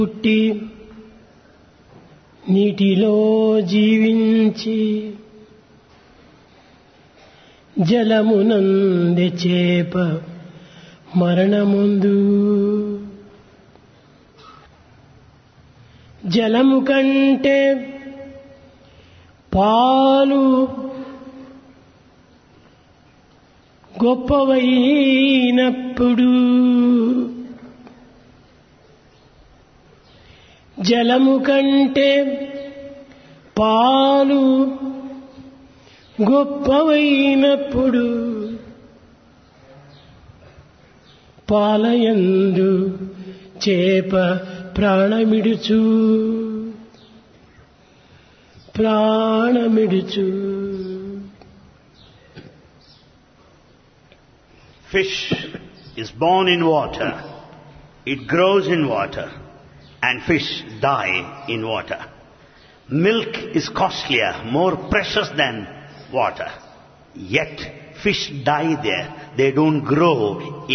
పుట్టి నీటిలో జీవించి జలమునంది చేప మరణముందు జలము కంటే పాలు గొప్పవైనప్పుడు జలము కంటే పాలు గొప్పవైనప్పుడు పాలయందు చేప ప్రాణమిడుచు ప్రాణమిడుచు Fish is born in water. It grows in water. And fish die in water. Milk is costlier, more precious than water. Yet fish die there. They don't grow